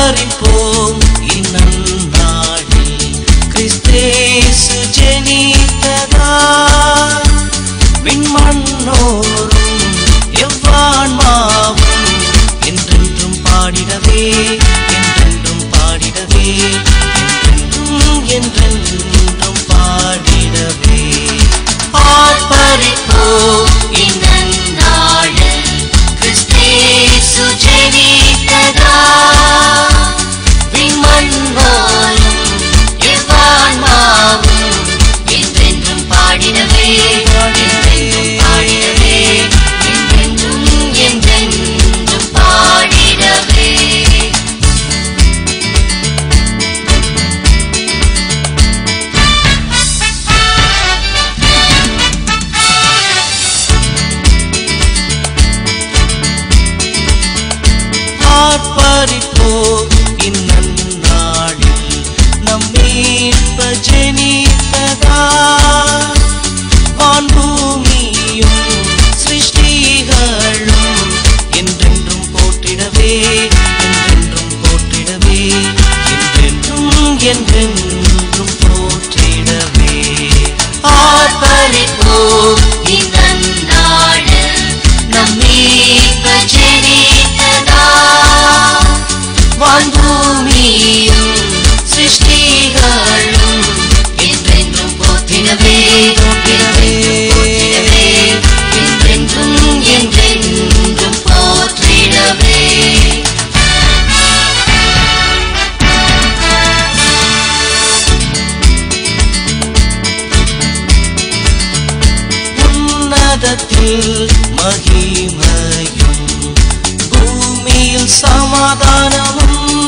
ஆர்ப்பரிப்போம் இந்நன்னாளில் கிறிஸ்தேசு ஜெனித்ததா விண்மண்ணோரும் எவ்வான்மாவும் என்றென்றும் பாடிடவே என்றென்றும் பாடிடவே என்றென்றும் என்றென்றும் பாடிடவே ஆர்ப்பரிப்போம் இந்நன்னாளில் கிறிஸ்தேசு ஜெனித்ததா விண்மண்ணோரும் எவ்வான்மாவும் என்றென்றும் பாடிடவே என்றென்றும் பாடிடவே என்றென்றும் என்றென்றும் பாடிடவே ஆர்ப்பரிப்போம் இந்நன்னாளில் நம் மீட்ப ஜெனித்ததா வான்பூமியும் சிருஷ்டிகளும் என்றென்றும் போற்றிடவே என்றென்றும் போற்றிடவே என்றென்றும் என்றென்றும் போற்றிடவே ஆர்ப்பரிப்போம் இந்நன்னாளில் நம் மீட்பர் ஜெனித்ததா வான்பூமியும் சிருஷ்டிகளும் என்றென்றும் போற்றிடவே என்றென்றும் போற்றிடவே என்றென்றும் என்றென்றும் போற்றிடவே உன்னதத்தில் மகிமையும் பூமியில் சமாதானமும்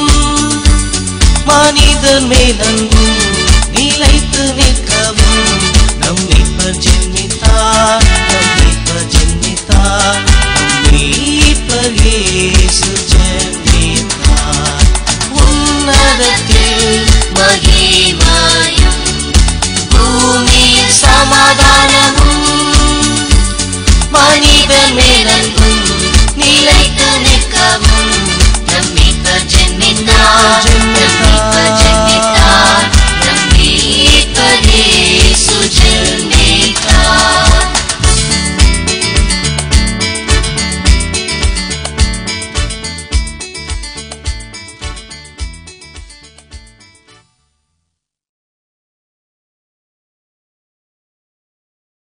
மனிதன் மேல் அன்பும் நிலைத்து நிற்கவும் நம் மீட்பர் ஜென்மித்தார் நம் மீட்பர் ஜென்மித்தார் நம் மீட்பர் இயேசு